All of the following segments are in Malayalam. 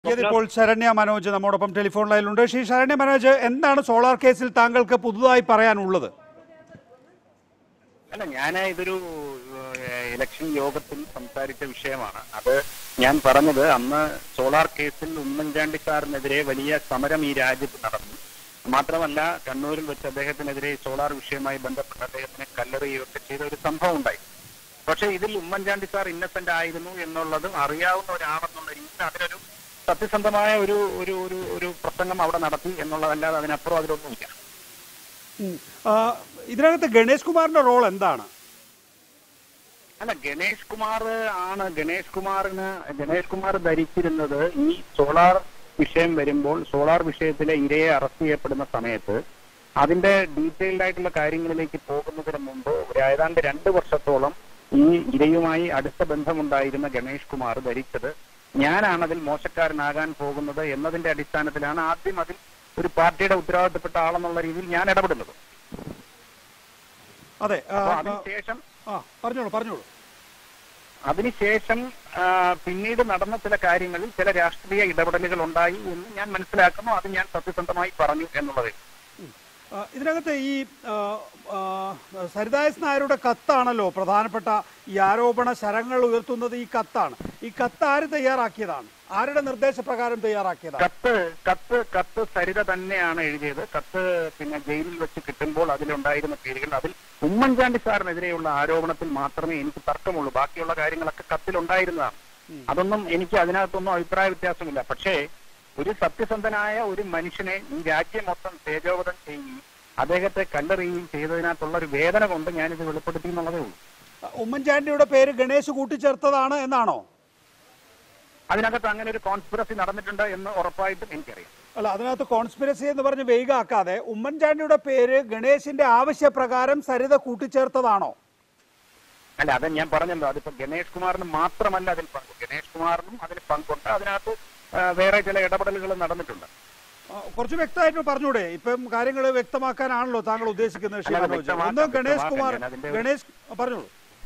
ഇപ്പോൾ ശരണ്യ മനോജ് നമ്മോടൊപ്പം ടെലിഫോൺ ലൈനിലുണ്ട് ശ്രീ ശരണ്യ മനോജ് എന്താണ് സോളാർ കേസിൽ താങ്കൾക്ക് പുതുതായി പറയാനുള്ളത് അല്ല ഞാൻ ഇതൊരു ഏഹ്, ഇലക്ഷൻ യോഗത്തിൽ സംസാരിച്ച വിഷയമാണ് അത് ഞാൻ പറഞ്ഞത് അന്ന് സോളാർ കേസിൽ ഉമ്മൻചാണ്ടി സാറിനെതിരെ വലിയ സമരം ഈ രാജ്യത്ത് നടന്നു മാത്രമല്ല കണ്ണൂരിൽ വെച്ച് അദ്ദേഹത്തിനെതിരെ സോളാർ വിഷയവുമായി ബന്ധപ്പെട്ട് അദ്ദേഹത്തിനെ കല്ലെറിയുകയൊക്കെ ചെയ്ത ഒരു സംഭവം ഉണ്ടായി പക്ഷെ ഇതിൽ ഉമ്മൻചാണ്ടി സാർ ഇന്നസെന്റ് ആയിരുന്നു എന്നുള്ളത് അറിയാവുന്ന ഒരാളെന്നുള്ള രീതിയിൽ അതിനൊരു സത്യസന്ധമായ ഒരു ഒരു ഒരു ഒരു പ്രസംഗം അവിടെ നടത്തി എന്നുള്ളതല്ലാതെ അതിനപ്പുറം അതിലൊന്നുമില്ല ഉം. ആ, ഇതിനകത്ത് ഗണേഷ് കുമാറിന്റെ റോൾ എന്താണ് അല്ല ഗണേഷ് കുമാർ ആണ് ഗണേഷ് കുമാറിന് ഗണേഷ് കുമാർ ധരിച്ചിരുന്നത് ഈ സോളാർ വിഷയം വരുമ്പോൾ സോളാർ വിഷയത്തിലെ ഇരയെ അറസ്റ്റ് ചെയ്യപ്പെടുന്ന സമയത്ത് അതിന്റെ ഡീറ്റെയിൽഡ് ആയിട്ടുള്ള കാര്യങ്ങളിലേക്ക് പോകുന്നതിന് മുമ്പ് ഒരു ഏതാണ്ട് രണ്ട് വർഷത്തോളം ഈ ഇരയുമായി അടുത്ത ബന്ധമുണ്ടായിരുന്ന ഗണേഷ് കുമാർ ധരിച്ചത് ഞാനാണ് അതിൽ മോശക്കാരനാകാൻ പോകുന്നത് എന്നതിന്റെ അടിസ്ഥാനത്തിലാണ് ആദ്യം അതിൽ ഒരു പാർട്ടിയുടെ ഉത്തരവാദിത്തപ്പെട്ട ആളെന്നുള്ള രീതിയിൽ ഞാൻ ഇടപെടുന്നത് അതെ ആ, അപ്പൊ ആ, അതിനുശേഷം ആ പറഞ്ഞോളൂ പറഞ്ഞോളൂ അതിനുശേഷം ആ, പിന്നീട് നടന്ന ചില കാര്യങ്ങളിൽ ചില രാഷ്ട്രീയ ഇടപെടലുകൾ ഉണ്ടായി എന്ന് ഞാൻ മനസ്സിലാക്കുന്നു അത് ഞാൻ സത്യസന്ധമായി പറഞ്ഞു എന്നുള്ളത് ആ, ഇതിനകത്ത് ഈ ആ, ആ, സരിത എസ് നായരുടെ കത്താണല്ലോ പ്രധാനപ്പെട്ട ഈ ആരോപണ ശരങ്ങൾ ഉയർത്തുന്നത് ഈ കത്താണ് ഈ കത്ത് ആര് തയ്യാറാക്കിയതാണ് ആരുടെ നിർദ്ദേശപ്രകാരം തയ്യാറാക്കിയതാണ് കത്ത് കത്ത് കത്ത് സരിത തന്നെയാണ് എഴുതിയത് കത്ത് പിന്നെ ജയിലിൽ വെച്ച് കിട്ടുമ്പോൾ അതിലുണ്ടായിരുന്ന പേരുകൾ അതിൽ ഉമ്മൻചാണ്ടി സാറിനെതിരെയുള്ള ആരോപണത്തിൽ മാത്രമേ എനിക്ക് തർക്കമുള്ളൂ ബാക്കിയുള്ള കാര്യങ്ങളൊക്കെ കത്തിലുണ്ടായിരുന്നതാണ് അതൊന്നും എനിക്ക് അതിനകത്തൊന്നും അഭിപ്രായ വ്യത്യാസമില്ല പക്ഷേ ഒരു സത്യസന്ധനായ ഒരു മനുഷ്യനെ ഈ രാജ്യം മൊത്തം തേജോവധം ചെയ്യുകയും അദ്ദേഹത്തെ കല്ലെറിയുകയും ചെയ്തതിനകത്തുള്ള ഒരു വേദന കൊണ്ട് ഞാനിത് വെളിപ്പെടുത്തി എന്നുള്ളതേ ഉള്ളൂ ഉമ്മൻചാണ്ടിയുടെ പേര് ഗണേശ് കൂട്ടിച്ചേർത്തതാണ് എന്നാണോ അതിനകത്ത് അങ്ങനെ ഒരു കോൺസ്പിറസി നടന്നിട്ടുണ്ട് എന്ന് ഉറപ്പായിട്ടും എനിക്കറിയാം അല്ല അതിനകത്ത് കോൺസ്പിരസി എന്ന് പറഞ്ഞ് വെയ്കാക്കാതെ ഉമ്മൻചാണ്ടിയുടെ പേര് ഗണേശിന്റെ ആവശ്യപ്രകാരം സരിത കൂട്ടിച്ചേർത്തതാണോ അല്ല അത് ഞാൻ പറഞ്ഞല്ലോ അതിപ്പോ ഗണേഷ് കുമാറിന് മാത്രമല്ല അതിൽ പങ്ക് ഗണേഷ് കുമാറിനും അതിൽ പങ്കുണ്ട് അതിനകത്ത് ആ, വേറെ ചില ഇടപെടലുകൾ നടന്നിട്ടുണ്ട് ആ, കുറച്ച് വ്യക്തമായിട്ട് പറഞ്ഞൂടെ ഇപ്പം കാര്യങ്ങൾ വ്യക്തമാക്കാനാണല്ലോ താങ്കൾ ഉദ്ദേശിക്കുന്നത് ശ്രീ അല്ല, മനോജ് വ്യക്തമാക്കാം, ഒന്ന് ഗണേഷ് കുമാർ വ്യക്തമാക്കാം. ഞാൻ അതിന്റെ- ഗണേഷ് ആ, പറഞ്ഞോളൂ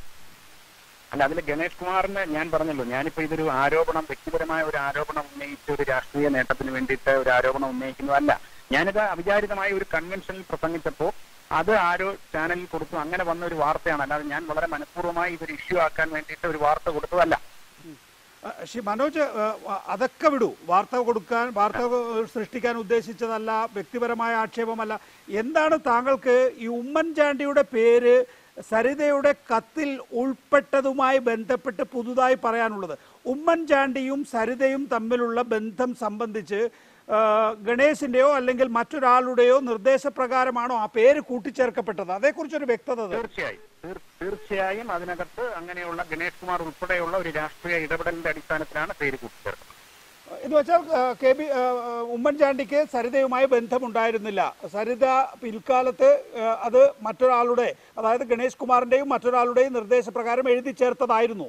അല്ല അതിൽ ഗണേഷ് കുമാറിന് ഞാൻ പറഞ്ഞല്ലോ ഞാനിപ്പോ ഇതൊരു ആരോപണം വ്യക്തിപരമായ ഒരു ആരോപണം ഉന്നയിച്ച് ഒരു രാഷ്ട്രീയ നേട്ടത്തിന് വേണ്ടിയിട്ട് ഒരു ആരോപണം ഉന്നയിക്കുന്നതല്ല ഞാനിത് അവിചാരിതമായ ഒരു കൺവെൻഷനിൽ പ്രസംഗിച്ചപ്പോൾ അത് ആരോ ചാനലിൽ കൊടുത്തു അങ്ങനെ വന്ന ഒരു വാർത്തയാണ് അല്ലാതെ ഞാൻ വളരെ മനഃപൂർവ്വമായി ഇതൊരു ഇഷ്യൂ ആക്കാൻ വേണ്ടിയിട്ട് ഒരു വാർത്ത കൊടുത്തതല്ല ആ, ശ്രീ മനോജ് ആ, ആ, അതൊക്കെ വിടൂ വാർത്ത കൊടുക്കാൻ വാർത്ത സൃഷ്ടിക്കാൻ ഉദ്ദേശിച്ചതല്ല വ്യക്തിപരമായ ആക്ഷേപമല്ല എന്താണ് താങ്കൾക്ക് ഈ ഉമ്മൻചാണ്ടിയുടെ പേര് സരിതയുടെ കത്തിൽ ഉൾപ്പെട്ടതുമായി ബന്ധപ്പെട്ട് പുതുതായി പറയാനുള്ളത് ഉമ്മൻചാണ്ടിയും സരിതയും തമ്മിലുള്ള ബന്ധം സംബന്ധിച്ച് ആ, ഗണേശിന്റെയോ അല്ലെങ്കിൽ മറ്റൊരാളുടെയോ നിർദ്ദേശപ്രകാരമാണോ ആ പേര് കൂട്ടിച്ചേർക്കപ്പെട്ടത് അതേക്കുറിച്ചൊരു വ്യക്തത തരൂ. തീർച്ചയായും തീർ- തീർച്ചയായും അതിനകത്ത് അങ്ങനെയുള്ള ഗണേഷ് കുമാർ ഉൾപ്പെടെയുള്ള ഒരു രാഷ്ട്രീയ ഇടപെടലിന്റെ അടിസ്ഥാനത്തിലാണ് പേര് കൂട്ടിച്ചേർക്കുന്നത് എന്ന് വെച്ചാൽ ആ, കെ ബി ആ, ആ, ഉമ്മൻചാണ്ടിക്ക് സരിതയുമായി ബന്ധമുണ്ടായിരുന്നില്ല സരിത പിൽക്കാലത്ത് ആ, അത് മറ്റൊരാളുടെ അതായത് ഗണേഷ് കുമാറിന്റെയും മറ്റൊരാളുടെയും നിർദ്ദേശപ്രകാരം എഴുതി ചേർത്തതായിരുന്നു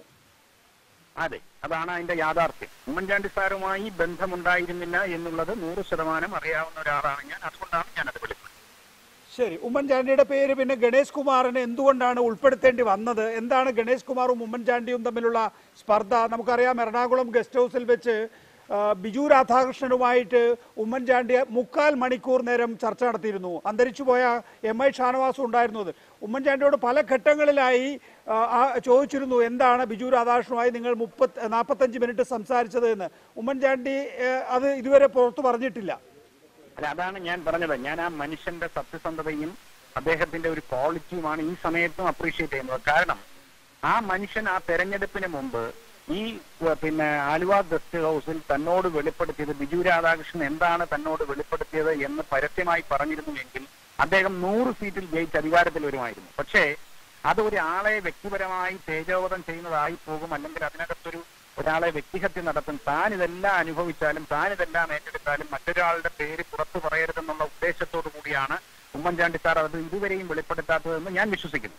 അതെ അതാണ് അതിന്റെ യാഥാർത്ഥ്യം ഉമ്മൻചാണ്ടി സാറുമായി ബന്ധമുണ്ടായിരുന്നില്ല എന്നുള്ളത് നൂറ് ശതമാനം അറിയാവുന്ന ഒരാളാണ് ഞാൻ അതുകൊണ്ടാണ് ഞാനത് വെളിപ്പെടുത്തുന്നത് ശരി ഉമ്മൻചാണ്ടിയുടെ പേര് പിന്നെ ഗണേഷ് കുമാറിന് എന്തുകൊണ്ടാണ് ഉൾപ്പെടുത്തേണ്ടി വന്നത് എന്താണ് ഗണേഷ് കുമാറും ഉമ്മൻചാണ്ടിയും തമ്മിലുള്ള സ്പർദ്ധ നമുക്കറിയാം എറണാകുളം ഗസ്റ്റ് ഹൗസിൽ വെച്ച് ആ, ബിജു രാധാകൃഷ്ണനുമായിട്ട് ഉമ്മൻചാണ്ടി മുക്കാൽ മണിക്കൂർ നേരം ചർച്ച നടത്തിയിരുന്നു അന്തരിച്ചുപോയ എം ഐ ഷാനവാസും ഉണ്ടായിരുന്നു അത് ഉമ്മൻചാണ്ടിയോട് പല ഘട്ടങ്ങളിലായി ആ, ആ, ചോദിച്ചിരുന്നു എന്താണ് ബിജു രാധാകൃഷ്ണനുമായി നിങ്ങൾ മുപ്പത്തി നാൽപ്പത്തഞ്ച് മിനിറ്റ് സംസാരിച്ചത് എന്ന് ഉമ്മൻചാണ്ടി ഏ, അത് ഇതുവരെ പുറത്തു പറഞ്ഞിട്ടില്ല അല്ല അതാണ് ഞാൻ പറഞ്ഞത് ഞാൻ ആ മനുഷ്യന്റെ സത്യസന്ധതയും അദ്ദേഹത്തിന്റെ ഒരു ക്വാളിറ്റിയുമാണ് ഈ സമയത്തും അപ്രീഷിയേറ്റ് ചെയ്യുന്നത് കാരണം ആ മനുഷ്യൻ ആ തെരഞ്ഞെടുപ്പിന് മുമ്പ് ഈ ഏഹ്, പിന്നെ ആലുവ ഗസ്റ്റ് ഹൗസിൽ തന്നോട് വെളിപ്പെടുത്തിയത് ബിജു രാധാകൃഷ്ണൻ എന്താണ് തന്നോട് വെളിപ്പെടുത്തിയത് എന്ന് പരസ്യമായി പറഞ്ഞിരുന്നുവെങ്കിൽ അദ്ദേഹം നൂറ് സീറ്റിൽ ജയിച്ച് അധികാരത്തിൽ വരുമായിരുന്നു പക്ഷേ അത് ഒരാളെ വ്യക്തിപരമായി തേജോവധം ചെയ്യുന്നതായി പോകും അല്ലെങ്കിൽ അതിനകത്തൊരു ഒരാളെ വ്യക്തിഹത്യ നടത്തും താൻ ഇതെല്ലാം അനുഭവിച്ചാലും താൻ ഇതെല്ലാം ഏറ്റെടുത്താലും മറ്റൊരാളുടെ പേര് പുറത്തു പറയരുതെന്നുള്ള ഉദ്ദേശത്തോടു കൂടിയാണ് ഉമ്മൻചാണ്ടി സാർ അത് ഇതുവരെയും വെളിപ്പെടുത്താത്തതെന്ന് ഞാൻ വിശ്വസിക്കുന്നു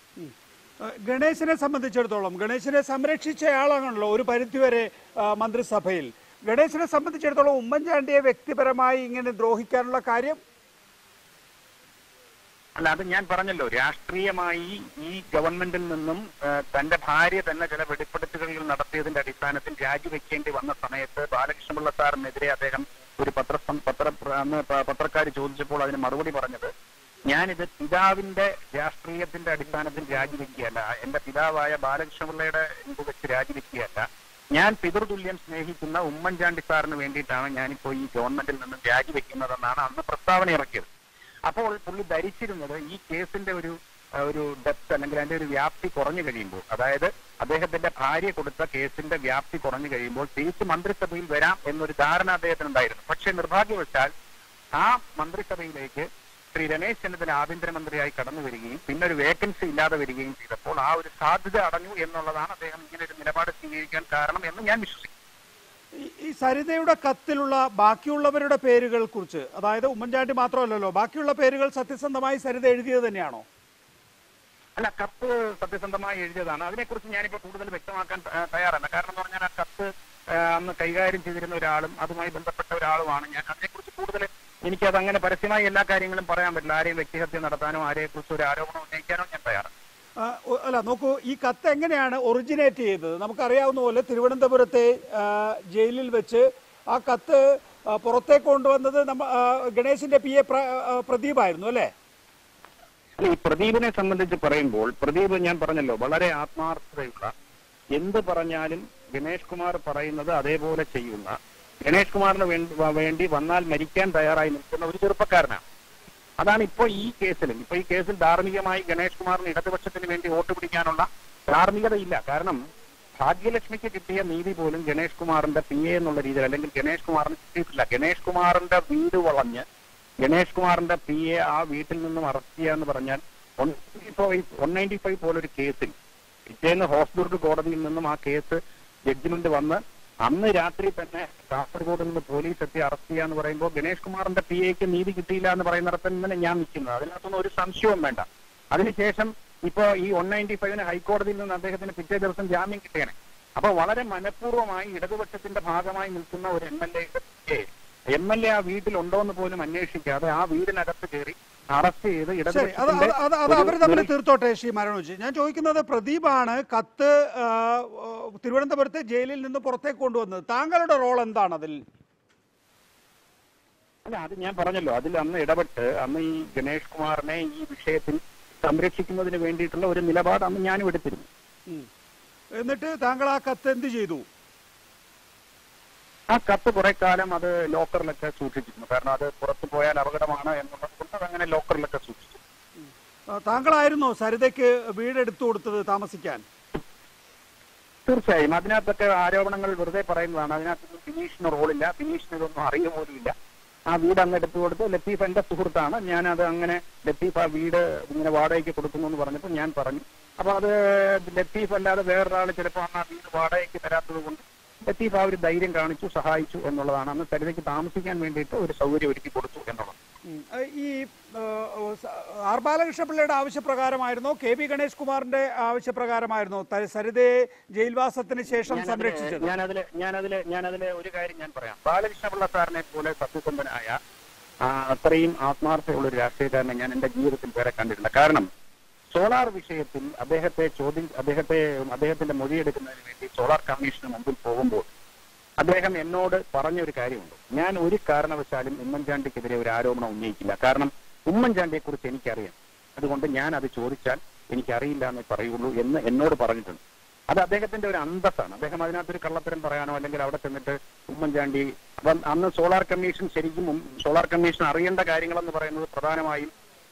ആ, ഗണേശനെ സംബന്ധിച്ചിടത്തോളം ഗണേശനെ സംരക്ഷിച്ചയാളാണല്ലോ ഒരു പരിധിവരെ ആ, മന്ത്രിസഭയിൽ ഗണേശനെ സംബന്ധിച്ചിടത്തോളം ഉമ്മൻചാണ്ടിയെ വ്യക്തിപരമായി ഇങ്ങനെ ദ്രോഹിക്കാനുള്ള കാര്യം അല്ല അത് ഞാൻ പറഞ്ഞല്ലോ രാഷ്ട്രീയമായി ഈ ഗവൺമെന്റിൽ നിന്നും ആ, തന്റെ ഭാര്യ തന്നെ ചില വെളിപ്പെടുത്തലുകൾ നടത്തിയതിന്റെ അടിസ്ഥാനത്തിൽ രാജിവെക്കേണ്ടി വന്ന സമയത്ത് ബാലകൃഷ്ണപിള്ള സാറിനെതിരെ അദ്ദേഹം ഒരു പത്ര പത്ര അന്ന് പ- പത്രക്കാർ ചോദിച്ചപ്പോൾ അതിന് മറുപടി പറഞ്ഞത് ഞാനിത് പിതാവിന്റെ രാഷ്ട്രീയത്തിന്റെ അടിസ്ഥാനത്തിൽ രാജിവെക്കുകയല്ല എന്റെ പിതാവായ ബാലകൃഷ്ണപിള്ളയുടെ ഇത് വെച്ച് രാജിവെക്കുകയല്ല ഞാൻ പിതൃതുല്യം സ്നേഹിക്കുന്ന ഉമ്മൻചാണ്ടി സാറിന് വേണ്ടിയിട്ടാണ് ഞാനിപ്പോ ഈ ഗവൺമെന്റിൽ നിന്നും രാജിവെക്കുന്നതെന്നാണ് അന്ന് പ്രസ്താവന ഇറക്കിയത് അപ്പോൾ പുള്ളി ധരിച്ചിരുന്നത് ഈ കേസിന്റെ ഒരു ആ, ഒരു ഡെപ്ത് അല്ലെങ്കിൽ അതിന്റെ ഒരു വ്യാപ്തി കുറഞ്ഞു കഴിയുമ്പോൾ അതായത് അദ്ദേഹത്തിന്റെ ഭാര്യ കൊടുത്ത കേസിന്റെ വ്യാപ്തി കുറഞ്ഞു കഴിയുമ്പോൾ തിരിച്ച് മന്ത്രിസഭയിൽ വരാം എന്നൊരു ധാരണ അദ്ദേഹത്തിന് ഉണ്ടായിരുന്നു പക്ഷെ നിർഭാഗ്യവശാൽ ആ മന്ത്രിസഭയിലേക്ക് ശ്രീ രമേശ് ചെന്നിത്തല ആഭ്യന്തരമന്ത്രിയായി കടന്നു വരികയും പിന്നെ ഒരു വേക്കൻസി ഇല്ലാതെ വരികയും ചെയ്തപ്പോൾ ആ ഒരു സാധ്യത അടഞ്ഞു എന്നുള്ളതാണ് അദ്ദേഹം ഇങ്ങനെ ഒരു നിലപാട് സ്വീകരിക്കാൻ കാരണം എന്ന് ഞാൻ വിശ്വസിക്കുന്നു ഈ- ഈ സരിതയുടെ കത്തിലുള്ള ബാക്കിയുള്ളവരുടെ പേരുകൾ കുറിച്ച് അതായത് ഉമ്മൻചാണ്ടി മാത്രമല്ലല്ലോ ബാക്കിയുള്ള പേരുകൾ സത്യസന്ധമായി സരിത എഴുതിയത് തന്നെയാണോ അല്ല കത്ത് സത്യസന്ധമായി എഴുതിയതാണ് അതിനെക്കുറിച്ച് ഞാനിപ്പോൾ കൂടുതൽ വ്യക്തമാക്കാൻ ആ, തയ്യാറല്ല കാരണം എന്ന് പറഞ്ഞാൽ ആ കത്ത് ആ, അന്ന് കൈകാര്യം ചെയ്തിരുന്ന ഒരാളും അതുമായി ബന്ധപ്പെട്ട ഒരാളുമാണ് ഞാൻ അതിനെക്കുറിച്ച് കൂടുതൽ എനിക്കത് അങ്ങനെ പരസ്യമായി എല്ലാ കാര്യങ്ങളും പറയാൻ പറ്റില്ല ആരെയും വ്യക്തിഹത്യ നടത്താനോ ആരെക്കുറിച്ച് ഒരു ആരോപണം ഉന്നയിക്കാനോ ഞാൻ തയ്യാറാണ് ആ, ഒ- അല്ല നോക്കൂ ഈ കത്ത് എങ്ങനെയാണ് ഒറിജിനേറ്റ് ചെയ്തത് നമുക്കറിയാവുന്ന പോലെ തിരുവനന്തപുരത്തെ ആ, ജയിലിൽ വെച്ച് ആ കത്ത് ആ, പുറത്തേക്ക് കൊണ്ടുവന്നത് നമ്മ ആ, ഗണേശിന്റെ പി എ പ്ര- ആ, പ്രദീപായിരുന്നു അല്ലേ അല്ല, ഈ പ്രദീപിനെ സംബന്ധിച്ച് പറയുമ്പോൾ പ്രദീപ് ഞാൻ പറഞ്ഞല്ലോ വളരെ ആത്മാർത്ഥതയുള്ള എന്ത് പറഞ്ഞാലും ഗണേഷ് കുമാർ പറയുന്നത് അതേപോലെ ചെയ്യുന്ന ഗണേഷ് കുമാറിന് വേണ്ടി വേണ്ടി വന്നാൽ മരിക്കാൻ തയ്യാറായി നിൽക്കുന്ന ഒരു ചെറുപ്പക്കാരനാണ് അതാണ് ഇപ്പോൾ ഈ കേസിലും ഇപ്പൊ ഈ കേസിൽ ധാർമ്മികമായി ഗണേഷ് കുമാറിന് ഇടതുപക്ഷത്തിന് വേണ്ടി വോട്ട് പിടിക്കാനുള്ള ധാർമ്മികതയില്ല കാരണം ഭാഗ്യലക്ഷ്മിക്ക് കിട്ടിയ നീതി പോലും ഗണേഷ് കുമാറിന്റെ പി എ എന്നുള്ള രീതിയിൽ അല്ലെങ്കിൽ ഗണേഷ് കുമാറിന് കിട്ടിയിട്ടില്ല ഗണേഷ് കുമാറിന്റെ വീട് വളഞ്ഞ് ഗണേഷ് കുമാറിന്റെ പി എ ആ വീട്ടിൽ നിന്നും അറസ്റ്റ് ചെയ്യാന്ന് പറഞ്ഞാൽ one five one ninety five പോലൊരു കേസിൽ പിറ്റേന്ന് ഹോസ്ദുർഗ് കോടതിയിൽ നിന്നും ആ കേസ് ജഡ്ജ്മെന്റ് വന്ന് അന്ന് രാത്രി തന്നെ കാസർഗോഡ് നിന്ന് പോലീസ് എത്തി അറസ്റ്റ് ചെയ്യാന്ന് പറയുമ്പോൾ ഗണേഷ് കുമാറിന്റെ പി എക്ക് നീതി കിട്ടിയില്ല എന്ന് പറയുന്നിടത്ത് തന്നെ ഞാൻ നിൽക്കുന്നത് അതിനകത്തൊന്നും ഒരു സംശയവും വേണ്ട അതിനുശേഷം ഇപ്പോ ഈ വൺ നയൻറ്റി ഫൈവിന് ഹൈക്കോടതിയിൽ നിന്ന് അദ്ദേഹത്തിന് പിറ്റേ ദിവസം ജാമ്യം കിട്ടിയേനെ അപ്പൊ വളരെ മനഃപൂർവ്വമായി ഇടതുപക്ഷത്തിന്റെ ഭാഗമായി നിൽക്കുന്ന ഒരു M L A M L A ആ വീട്ടിലുണ്ടോ എന്ന് പോലും അന്വേഷിക്കാതെ ആ വീടിനകത്ത് കയറി അറസ്റ്റ് ചെയ്ത് ശരി അത് ഇടതുപക്ഷത്തിന്റെ അത് അത് അത് ഒരു അവർ തമ്മിൽ വെളി- തീർത്തോട്ടെ ശ്രീ മനോജ് ഞാൻ ചോദിക്കുന്നത് പ്രദീപാണ് കത്ത് ആ, ആ, തിരുവനന്തപുരത്തെ ജയിലിൽ നിന്ന് പുറത്തേക്ക് കൊണ്ടുവന്നത് താങ്കളുടെ റോൾ എന്താണ് അതിൽ അല്ല അത് ഞാൻ പറഞ്ഞല്ലോ അതിൽ അന്ന് ഇടപെട്ട് അന്ന് ഈ ഗണേഷ് കുമാറിനെ ഈ വിഷയത്തിൽ സംരക്ഷിക്കുന്നതിന് വേണ്ടിയിട്ടുള്ള ഒരു നിലപാട് അന്ന് ഞാനും എടുത്തിരുന്നു ഉം. എന്നിട്ട് താങ്കൾ ആ കത്ത് എന്ത് ചെയ്തു ആ കത്ത് കുറെ കാലം അത് ലോക്കറിലൊക്കെ സൂക്ഷിച്ചിരുന്നു കാരണം അത് പുറത്തു പോയാൽ അപകടമാണ് എന്നുള്ളത് കൊണ്ട് അതങ്ങനെ ലോക്കറിലൊക്കെ സൂക്ഷിച്ചു ആ, താങ്കളായിരുന്നോ സരിതയ്ക്ക് വീട് എടുത്തു കൊടുത്തത് താമസിക്കാൻ തീർച്ചയായും അതിനകത്തൊക്കെ ആരോപണങ്ങൾ വെറുതെ പറയുന്നതാണ് അതിനകത്തൊന്നും ബിനീഷിന് റോളില്ല ബിനീഷിന് ഇതൊന്നും അറിയ പോലുമില്ല ആ വീട് അങ്ങ് എടുത്തു കൊടുത്തു ലത്തീഫ് എന്റെ സുഹൃത്താണ് ഞാൻ അത് അങ്ങനെ ലത്തീഫ് ആ വീട് ഇങ്ങനെ വാടകയ്ക്ക് കൊടുക്കുന്നു എന്ന് പറഞ്ഞപ്പോൾ ഞാൻ പറഞ്ഞു അപ്പൊ അത് ലത്തീഫ് അല്ലാതെ വേറൊരാൾ ചിലപ്പോൾ അന്ന് ആ വീട് വാടകയ്ക്ക് തരാത്തത് കൊണ്ട് ലത്തീഫ് ആ ഒരു ധൈര്യം കാണിച്ചു സഹായിച്ചു എന്നുള്ളതാണ് അന്ന് സരിതയ്ക്ക് താമസിക്കാൻ വേണ്ടിയിട്ട് ഒരു സൗകര്യം ഒരുക്കി കൊടുത്തു എന്നുള്ളത് ഉം. ആ, ഈ ആ, സ- ആർ ബാലകൃഷ്ണപിള്ളയുടെ ആവശ്യപ്രകാരമായിരുന്നോ കെ പി ഗണേഷ് കുമാറിന്റെ ആവശ്യപ്രകാരമായിരുന്നോ ത- സരിതയെ ജയിൽവാസത്തിന് ശേഷം സംരക്ഷിച്ചത് ഞാനതില് ഞാനതില് ഞാനതില് ഒരു കാര്യം ഞാൻ പറയാം ബാലകൃഷ്ണപിള്ള സാറിനെ പോലെ സത്യസന്ധനായ ആ, അത്രയും ആത്മാർത്ഥമുള്ള ഒരു രാഷ്ട്രീയക്കാരനെ ഞാൻ എന്റെ ജീവിതത്തിൽ വേറെ കണ്ടിട്ടില്ല കാരണം സോളാർ വിഷയത്തിൽ അദ്ദേഹത്തെ ചോദ്യം അദ്ദേഹത്തെ അദ്ദേഹത്തിന്റെ മൊഴിയെടുക്കുന്നതിന് വേണ്ടി സോളാർ കമ്മീഷന് മുമ്പിൽ പോകുമ്പോൾ അദ്ദേഹം എന്നോട് പറഞ്ഞൊരു കാര്യമുണ്ട് ഞാൻ ഒരു കാരണവശാലും ഉമ്മൻചാണ്ടിക്കെതിരെ ഒരു ആരോപണം ഉന്നയിക്കില്ല കാരണം ഉമ്മൻചാണ്ടിയെ കുറിച്ച് എനിക്കറിയാം അതുകൊണ്ട് ഞാൻ അത് ചോദിച്ചാൽ എനിക്കറിയില്ല എന്നേ പറയുള്ളൂ എന്ന് എന്നോട് പറഞ്ഞിട്ടുണ്ട് അത് അദ്ദേഹത്തിന്റെ ഒരു അന്തസ്സാണ് അദ്ദേഹം അതിനകത്തൊരു കള്ളത്തരം പറയാനോ അല്ലെങ്കിൽ അവിടെ ചെന്നിട്ട് ഉമ്മൻചാണ്ടി അപ്പം അന്ന് സോളാർ കമ്മീഷൻ ശരിക്കും ഉം സോളാർ കമ്മീഷൻ അറിയേണ്ട കാര്യങ്ങളെന്ന് പറയുന്നത് പ്രധാനമായും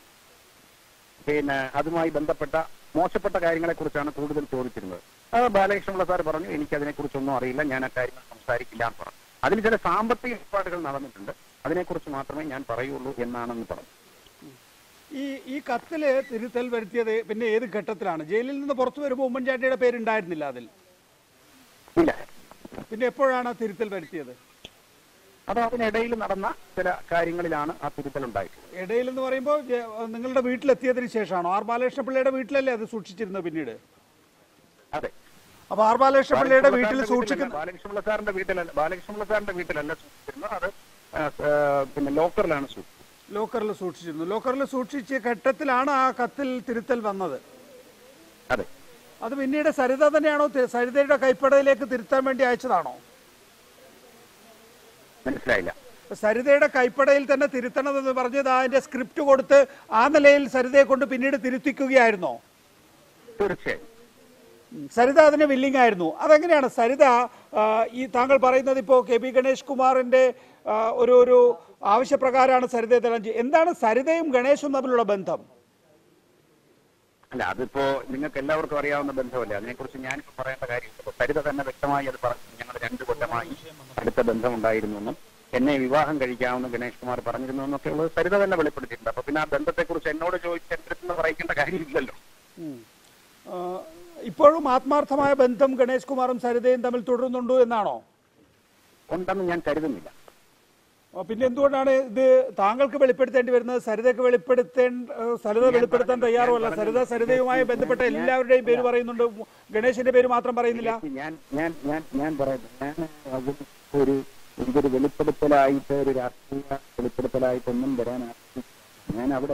പിന്നെ അതുമായി ബന്ധപ്പെട്ട മോശപ്പെട്ട കാര്യങ്ങളെ കുറിച്ചാണ് കൂടുതൽ ചോദിച്ചിരുന്നത് അത് ബാലകൃഷ്ണപിള്ള സാർ പറഞ്ഞു എനിക്ക് അതിനെക്കുറിച്ചൊന്നും അറിയില്ല ഞാൻ ആ കാര്യങ്ങൾ സംസാരിക്കില്ല എന്ന് പറഞ്ഞു അതിൽ ചില സാമ്പത്തിക ഏർപ്പാടുകൾ നടന്നിട്ടുണ്ട് അതിനെക്കുറിച്ച് മാത്രമേ ഞാൻ പറയുള്ളൂ എന്നാണെന്ന് പറഞ്ഞു ഈ ഈ കത്തില് തിരുത്തൽ വരുത്തിയത് പിന്നെ ഏത് ഘട്ടത്തിലാണ് ജയിലിൽ നിന്ന് പുറത്തു വരുമ്പോൾ ഉമ്മൻചാണ്ടിയുടെ പേരുണ്ടായിരുന്നില്ല അതിൽ ഇല്ല പിന്നെ എപ്പോഴാണ് ആ തിരുത്തൽ വരുത്തിയത് അത് അതിനിടയിൽ നടന്ന ചില കാര്യങ്ങളിലാണ് ആ തിരുത്തൽ ഉണ്ടായിട്ടുള്ളത് ഇടയിൽ എന്ന് പറയുമ്പോൾ ജെ- നിങ്ങളുടെ വീട്ടിലെത്തിയതിന് ശേഷമാണോ ആർ ബാലകൃഷ്ണപിള്ളയുടെ വീട്ടിലല്ലേ അത് സൂക്ഷിച്ചിരുന്നത് പിന്നീട് അതെ അപ്പൊ ആർ ബാലകൃഷ്ണപിള്ളയുടെ വീട്ടിൽ ബാലകൃഷ്ണപിള്ള സൂക്ഷിക്കുന്ന ബാലകൃഷ്ണപിള്ള സാറിന്റെ വീട്ടിലല്ല ബാലകൃഷ്ണപിള്ള സാറിന്റെ വീട്ടിലല്ല സൂക്ഷിച്ചിരുന്നത് അത് ആ, ആ, പിന്നെ ലോക്കറിലാണ് സൂക്ഷിച്ചത് ലോക്കറിൽ സൂക്ഷിച്ചിരുന്നു ലോക്കറിൽ സൂക്ഷിച്ച ഘട്ടത്തിലാണ് ആ കത്തിൽ തിരുത്തൽ വന്നത് അതെ അത് പിന്നീട് സരിത തന്നെയാണോ തി- സരിതയുടെ കൈപ്പടയിലേക്ക് തിരുത്താൻ വേണ്ടി അയച്ചതാണോ മനസ്സിലായില്ല സരിതയുടെ കൈപ്പടയിൽ തന്നെ തിരുത്തണമെന്ന് പറഞ്ഞത് അതിന്റെ സ്ക്രിപ്റ്റ് കൊടുത്ത് ആ നിലയിൽ സരിതയെ കൊണ്ട് പിന്നീട് തിരുത്തിക്കുകയായിരുന്നോ തീർച്ചയായും ഉം. സരിത അതിന് വില്ലിംഗ് ആയിരുന്നു അതെങ്ങനെയാണ് സരിത ആ, ഈ താങ്കൾ പറയുന്നത് ഇപ്പോൾ കെ പി ഗണേഷ് കുമാറിന്റെ ആ, ഒരു ഒരു ആവശ്യപ്രകാരമാണ് സരിതയെ തരാൻ ചെയ്യുക എന്താണ് സരിതയും ഗണേശും തമ്മിലുള്ള ബന്ധം അല്ല അതിപ്പോ നിങ്ങൾക്ക് എല്ലാവർക്കും അറിയാവുന്ന ബന്ധമല്ലേ അതിനെക്കുറിച്ച് ഞാനിപ്പോ പറയേണ്ട കാര്യമില്ല സരിത തന്നെ വ്യക്തമായി അത് പറഞ്ഞു ഞങ്ങൾ രണ്ടു കൊല്ലമായി അടുത്ത ബന്ധമുണ്ടായിരുന്നു എന്നും എന്നെ വിവാഹം കഴിക്കാമെന്ന് ഗണേഷ് കുമാർ പറഞ്ഞിരുന്നു എന്നൊക്കെ ഉള്ളത് സരിത തന്നെ വെളിപ്പെടുത്തിയിട്ടുണ്ട് അപ്പൊ പിന്നെ ആ ബന്ധത്തെക്കുറിച്ച് എന്നോട് ചോദിച്ച് എന്റെ അടുത്ത് നിന്ന് പറയിക്കേണ്ട കാര്യമില്ലല്ലോ ഉം. ആ, ഇപ്പോഴും ആത്മാർത്ഥമായ ബന്ധം ഗണേഷ് കുമാറും സരിതയും തമ്മിൽ തുടരുന്നുണ്ടോ എന്നാണോ ഉണ്ടെന്ന് ഞാൻ കരുതുന്നില്ല ആ, പിന്നെ എന്തുകൊണ്ടാണ് ഇത് താങ്കൾക്ക് വെളിപ്പെടുത്തേണ്ടി വരുന്നത് സരിതയ്ക്ക് വെളിപ്പെടുത്തേണ്ട ആ, സരിത വെളിപ്പെടുത്താൻ തയ്യാറുമല്ല സരിത സരിതയുമായി ബന്ധപ്പെട്ട എല്ലാവരുടെയും പേര് പറയുന്നുണ്ട് ഗണേശിന്റെ പേര് മാത്രം പറയുന്നില്ല ഞാൻ ഞാൻ ഞാൻ ഞാൻ പറയുന്നത് ഞാൻ അതിന് ഒരു എനിക്കൊരു വെളിപ്പെടുത്തലായിട്ട് ഒരു രാഷ്ട്രീയ വെളിപ്പെടുത്തലായിട്ടൊന്നും വരാൻ ആഗ്രഹിക്കുന്നില്ല. ഞാൻ അവിടെ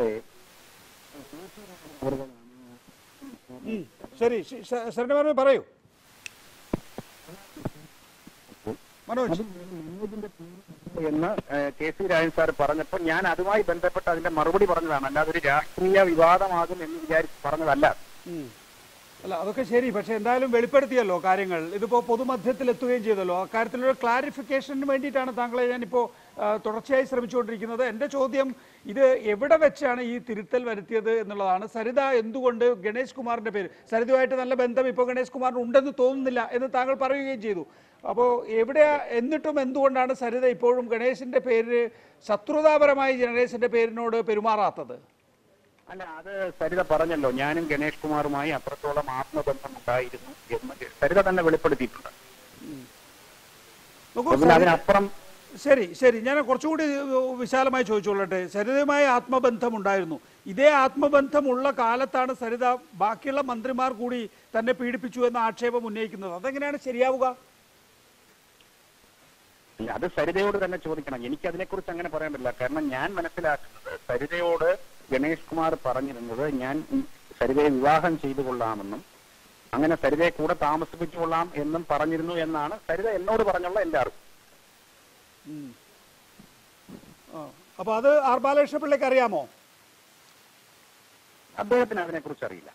ഉം. ശരി ശ- ശ- ശരണവർമ്മ പറയൂ മനോജ് എന്ന് ഏഹ്, കെ സി രാജൻ സാർ പറഞ്ഞപ്പോൾ ഞാൻ അതുമായി ബന്ധപ്പെട്ട് അതിന്റെ മറുപടി പറഞ്ഞതാണ് അല്ലാതെ ഒരു രാഷ്ട്രീയ വിവാദമാകും എന്ന് വിചാരിച്ച് പറഞ്ഞതല്ല ഉം. അല്ല അതൊക്കെ ശരി പക്ഷെ എന്തായാലും വെളിപ്പെടുത്തിയല്ലോ കാര്യങ്ങൾ ഇതിപ്പോ പൊതുമധ്യത്തിൽ എത്തുകയും ചെയ്തല്ലോ അക്കാര്യത്തിലൊരു ക്ലാരിഫിക്കേഷന് വേണ്ടിയിട്ടാണ് താങ്കളെ ഞാനിപ്പോ ആ, തുടർച്ചയായി ശ്രമിച്ചുകൊണ്ടിരിക്കുന്നത് എന്റെ ചോദ്യം ഇത് എവിടെ വെച്ചാണ് ഈ തിരുത്തൽ വരുത്തിയത് എന്നുള്ളതാണ് സരിത എന്തുകൊണ്ട് ഗണേഷ് കുമാറിന്റെ പേര് സരിതയുമായിട്ട് നല്ല ബന്ധം ഇപ്പോൾ ഗണേഷ് കുമാറിന് ഉണ്ടെന്ന് തോന്നുന്നില്ല എന്ന് താങ്കൾ പറയുകയും ചെയ്തു അപ്പോൾ എവിടെയാ എന്നിട്ടും എന്തുകൊണ്ടാണ് സരിത ഇപ്പോഴും ഗണേശിന്റെ പേര് ശത്രുതാപരമായി ഗണേശിന്റെ പേരിനോട് പെരുമാറാത്തത് അല്ല അത് സരിത പറഞ്ഞല്ലോ ഞാനും ഗണേഷ് കുമാറുമായി അത്രത്തോളം ആത്മബന്ധം ഉണ്ടായിരുന്നു എന്ന് സരിത തന്നെ വെളിപ്പെടുത്തിയിട്ടുണ്ട് നോക്കൂ അപ്പൊ പിന്നെ സരിത- അതിനപ്പുറം ശരി ശരി ഞാൻ കുറച്ചുകൂടി വിശാലമായി ചോദിച്ചോളട്ടെ സരിതയുമായി ആത്മബന്ധം ഉണ്ടായിരുന്നു ഇതേ ആത്മബന്ധമുള്ള കാലത്താണ് സരിത ബാക്കിയുള്ള മന്ത്രിമാർ കൂടി തന്നെ പീഡിപ്പിച്ചു എന്ന ആക്ഷേപം ഉന്നയിക്കുന്നത് അതെങ്ങനെയാണ് ശരിയാവുക ഇല്ല, അത് സരിതയോട് തന്നെ ചോദിക്കണം എനിക്ക് അതിനെക്കുറിച്ച് അങ്ങനെ പറയാൻ പറ്റില്ല കാരണം ഞാൻ മനസ്സിലാക്കുന്നത് സരിതയോട് ഗണേഷ് കുമാർ പറഞ്ഞിരുന്നത് ഞാൻ ഈ സരിതയെ വിവാഹം ചെയ്തു കൊള്ളാമെന്നും അങ്ങനെ സരിതയെ കൂടെ താമസിപ്പിച്ചു കൊള്ളാം എന്നും പറഞ്ഞിരുന്നു എന്നാണ് സരിത എന്നോട് പറഞ്ഞുള്ള എന്റെ അറിവ് ഉം. ആ. അപ്പൊ അത് ആർ ബാലകൃഷ്ണ പിള്ളയ്ക്ക് അറിയാമോ അദ്ദേഹത്തിന് അതിനെക്കുറിച്ച് അറിയില്ല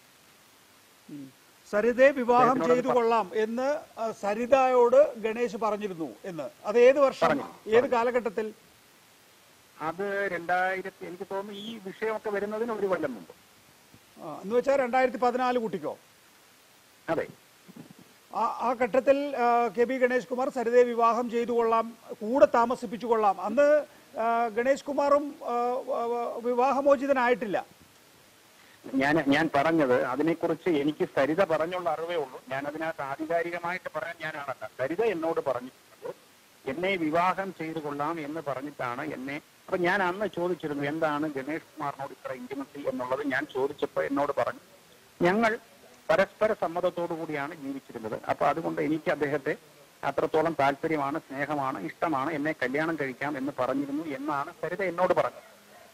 സരിതയെ വിവാഹം അദ്ദേഹത്തിനോട് ചെയ്തു കൊള്ളാം എന്ന് ആ, സരിതയോട് ഗണേശ് പറഞ്ഞിരുന്നു എന്ന് അത് ഏത് വർഷം പറഞ്ഞു. ഏത് കാലഘട്ടത്തിൽ അത് രണ്ടായിരത്തി എനിക്ക് തോന്നുന്നു ഈ വിഷയമൊക്കെ വരുന്നതിന് ഒരു കൊല്ലം മുമ്പ് ആ, എന്ന് വെച്ചാൽ രണ്ടായിരത്തി പതിനാല് കുട്ടിക്കോ അതെ ആ ആ ഘട്ടത്തിൽ ആ, കെ പി ഗണേഷ് കുമാർ സരിതയെ വിവാഹം ചെയ്തു കൊള്ളാം കൂടെ താമസിപ്പിച്ചു കൊള്ളാം അന്ന് ആ, ഗണേഷ് കുമാറും ആ, വ- വ- വിവാഹമോചിതനായിട്ടില്ല ഞാൻ ഞാൻ പറഞ്ഞത് അതിനെക്കുറിച്ച് എനിക്ക് സരിത പറഞ്ഞുള്ള അറിവേ ഉള്ളൂ ഞാൻ അതിനകത്ത് ആധികാരികമായിട്ട് പറയാൻ ഞാനാണല്ല സരിത എന്നോട് പറഞ്ഞിട്ടുള്ളത് എന്നെ വിവാഹം ചെയ്തു കൊള്ളാം എന്ന് പറഞ്ഞിട്ടാണ് എന്നെ അപ്പൊ ഞാൻ അന്ന് ചോദിച്ചിരുന്നു എന്താണ് ഗണേഷ് കുമാറിനോട് ഇത്ര ഇന്റിമസി എന്നുള്ളത് ഞാൻ ചോദിച്ചപ്പോൾ എന്നോട് പറഞ്ഞു ഞങ്ങൾ പരസ്പര സമ്മതത്തോടു കൂടിയാണ് ജീവിച്ചിരുന്നത് അപ്പൊ അതുകൊണ്ട് എനിക്ക് അദ്ദേഹത്തെ അത്രത്തോളം താല്പര്യമാണ് സ്നേഹമാണ് ഇഷ്ടമാണ് എന്നെ കല്യാണം കഴിക്കാം എന്ന് പറഞ്ഞിരുന്നു എന്നാണ് സരിത എന്നോട് പറഞ്ഞത്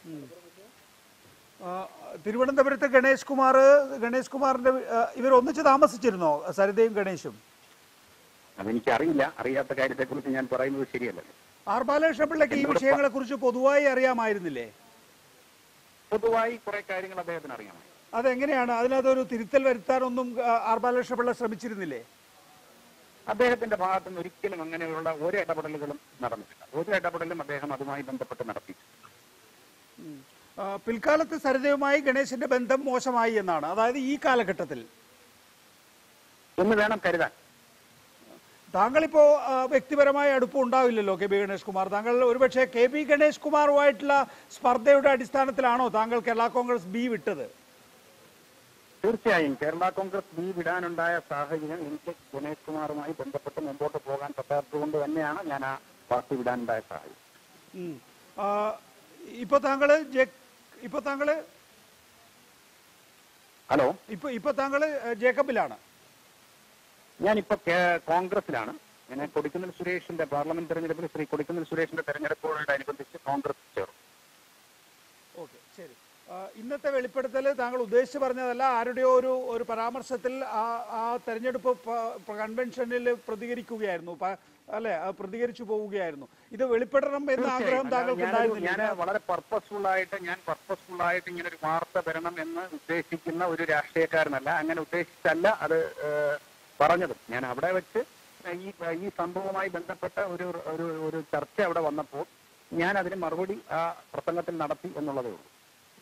ആ, തിരുവനന്തപുരത്ത് ഗണേഷ് കുമാർ ഗണേഷ് കുമാറിന്റെ വി- ആ, ഇവർ ഒന്നിച്ച് താമസിച്ചിരുന്നോ സരിതയും ഗണേഷും അതെനിക്ക് അറിയില്ല അറിയാത്ത കാര്യത്തെക്കുറിച്ച് ഞാൻ പറയുന്നത് ശരിയല്ലല്ലോ ആർ ബാലകൃഷ്ണ പിള്ളയ്ക്ക് ഈ വിഷയങ്ങളെ കുറിച്ച് പൊതുവായി അറിയാമായിരുന്നില്ലേ പൊതുവായി കുറെ കാര്യങ്ങൾ അദ്ദേഹത്തിന് അറിയാമോ അതെങ്ങനെയാണ് അതിനകത്തൊരു തിരുത്തൽ വരുത്താനൊന്നും ആ, ആർ ബാലകൃഷ്ണ പിള്ള ശ്രമിച്ചിരുന്നില്ലേ അദ്ദേഹത്തിന്റെ ഭാഗത്തു നിന്ന് ഒരിക്കലും അങ്ങനെയുള്ള ഒരു ഇടപെടലുകളും നടന്നിട്ടില്ല ഒരു ഇടപെടലും അദ്ദേഹം അതുമായി ബന്ധപ്പെട്ട് നടത്തി ആ, പിൽക്കാലത്ത് സരിതയുമായി ഗണേശന്റെ ബന്ധം മോശമായി എന്നാണ് അതായത് ഈ കാലഘട്ടത്തിൽ എന്ന് വേണം കരുതാൻ താങ്കളിപ്പോ ആ, വ്യക്തിപരമായ അടുപ്പം ഉണ്ടാവില്ലല്ലോ കെ ബി ഗണേഷ് കുമാർ താങ്കൾ ഒരുപക്ഷെ കെ ബി ഗണേഷ് കുമാറുമായിട്ടുള്ള സ്പർദ്ധയുടെ അടിസ്ഥാനത്തിലാണോ താങ്കൾ കേരള കോൺഗ്രസ് ബി വിട്ടത് തീർച്ചയായും കേരള കോൺഗ്രസ് ബി വിടാനുണ്ടായ സാഹചര്യം എനിക്ക് ഗണേഷ് കുമാറുമായി ബന്ധപ്പെട്ട് മുമ്പോട്ട് പോകാൻ പറ്റാത്തതുകൊണ്ട് തന്നെയാണ് ഞാൻ ആ പാർട്ടി വിടാനുണ്ടായ സാഹചര്യം ഉം. ആ, ഇപ്പൊ താങ്കള് ജെ- ഇപ്പൊ താങ്കള് ഹലോ ഇപ്പൊ ഇപ്പൊ താങ്കള് ജേക്കബിലാണ് ഞാനിപ്പോ കേ- കോൺഗ്രസിലാണ് ഞാൻ കൊടിക്കുന്നിൽ സുരേഷിന്റെ പാർലമെന്റ് തെരഞ്ഞെടുപ്പിൽ ശ്രീ കൊടിക്കുന്നിൽ സുരേഷിന്റെ തെരഞ്ഞെടുപ്പോടനുബന്ധിച്ച് കോൺഗ്രസ് ചേർന്നു താങ്കൾ ഉദ്ദേശിച്ച് പറഞ്ഞതല്ല ആരുടെയോ ഒരു ഒരു പരാമർശത്തിൽ ആ ആ തെരഞ്ഞെടുപ്പ് പ- പ- കൺവെൻഷനിൽ പ്രതികരിക്കുകയായിരുന്നു പ- അല്ലെ അത് പ്രതികരിച്ചു പോവുകയായിരുന്നു ഇത് വെളിപ്പെടണം എന്ന ആഗ്രഹം താങ്കൾക്ക് ഞാൻ ഉണ്ടായിരുന്നില്ല വളരെ പർപ്പസ്ഫുൾ ആയിട്ട് ഞാൻ പർപ്പസ്ഫുൾ ആയിട്ട് ഇങ്ങനെ ഒരു വാർത്ത വരണം എന്ന് ഉദ്ദേശിക്കുന്ന ഒരു രാഷ്ട്രീയക്കാരനല്ല അങ്ങനെ ഉദ്ദേശിച്ചല്ല അത് ഏഹ്, പറഞ്ഞത് ഞാൻ അവിടെ വെച്ച് ഈ ഈ സംഭവവുമായി ബന്ധപ്പെട്ട ഒരു ഒരു ഒരു ചർച്ച അവിടെ വന്നപ്പോൾ ഞാൻ അതിന് മറുപടി ആ പ്രസംഗത്തിൽ നടത്തി എന്നുള്ളതേ ഉള്ളൂ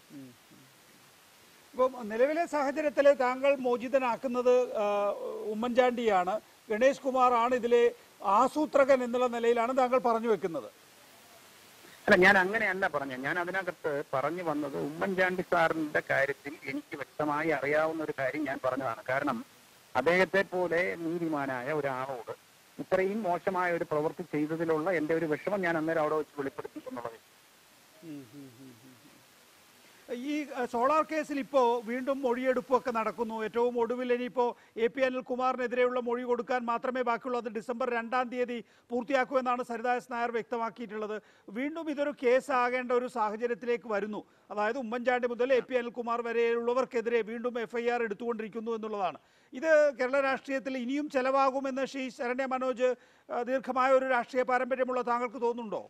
ഇപ്പം നിലവിലെ സാഹചര്യത്തിൽ താങ്കൾ മോചിതനാക്കുന്നത് ആ, ഉമ്മൻചാണ്ടിയാണ് ഗണേഷ് കുമാർ ആണ് ഇതിലെ ആസൂത്രകൻ എന്നുള്ള നിലയിലാണ് താങ്കൾ പറഞ്ഞു വെക്കുന്നത് അല്ല ഞാൻ അങ്ങനെയല്ല പറഞ്ഞത് ഞാൻ അതിനകത്ത് പറഞ്ഞു വന്നത് ഉമ്മൻചാണ്ടി സാറിന്റെ കാര്യത്തിൽ എനിക്ക് വ്യക്തമായി അറിയാവുന്ന ഒരു കാര്യം ഞാൻ പറഞ്ഞതാണ് കാരണം അദ്ദേഹത്തെ പോലെ നീതിമാനായ ഒരാളോട് ഇത്രയും മോശമായ ഒരു പ്രവൃത്തി ചെയ്തതിലുള്ള എന്റെ ഒരു വിഷമം ഞാൻ അന്നേരം അവിടെ വെച്ച് വെളിപ്പെടുത്തി എന്നുള്ളത് ഈ അഹ്, സോളാർ കേസിൽ ഇപ്പോൾ വീണ്ടും മൊഴിയെടുപ്പൊക്കെ നടക്കുന്നു ഏറ്റവും ഒടുവിൽ ഇനിയിപ്പോൾ എ പി അനിൽകുമാറിനെതിരെയുള്ള മൊഴി കൊടുക്കാൻ മാത്രമേ ബാക്കിയുള്ളൂ അത് ഡിസംബർ രണ്ടാം തീയതി പൂർത്തിയാക്കുമെന്നാണ് സരിതാസ് നായർ വ്യക്തമാക്കിയിട്ടുള്ളത് വീണ്ടും ഇതൊരു കേസാകേണ്ട ഒരു സാഹചര്യത്തിലേക്ക് വരുന്നു അതായത് ഉമ്മൻചാണ്ടി മുതൽ എ പി അനിൽകുമാർ വരെയുള്ളവർക്കെതിരെ വീണ്ടും എഫ്ഐആർ എടുത്തുകൊണ്ടിരിക്കുന്നു എന്നുള്ളതാണ് ഇത് കേരള രാഷ്ട്രീയത്തിൽ ഇനിയും ചെലവാകുമെന്ന് ശ്രീ ശരണ്യ മനോജ് അഹ്, ദീർഘമായ ഒരു രാഷ്ട്രീയ പാരമ്പര്യമുള്ള താങ്കൾക്ക് തോന്നുന്നുണ്ടോ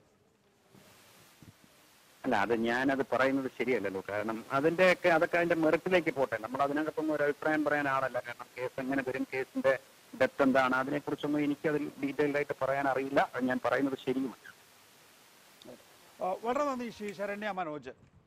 അല്ല അത് ഞാനത് പറയുന്നത് ശരിയല്ലല്ലോ കാരണം അതിന്റെയൊക്കെ അതൊക്കെ അതിന്റെ മെറിറ്റിലേക്ക് പോട്ടെ നമ്മൾ അതിനകത്തൊന്നും ഒരു അഭിപ്രായം പറയാൻ ആളല്ല കാരണം കേസ് എങ്ങനെ വരും കേസിന്റെ ഡെപ്ത് എന്താണ് അതിനെക്കുറിച്ചൊന്നും എനിക്കതിൽ ഡീറ്റെയിൽഡ് ആയിട്ട് പറയാൻ അറിയില്ല അത് ഞാൻ പറയുന്നത് ശരിയുമല്ല അഹ്, വളരെ നന്ദി ശ്രീ ശരണ്യ മനോജ്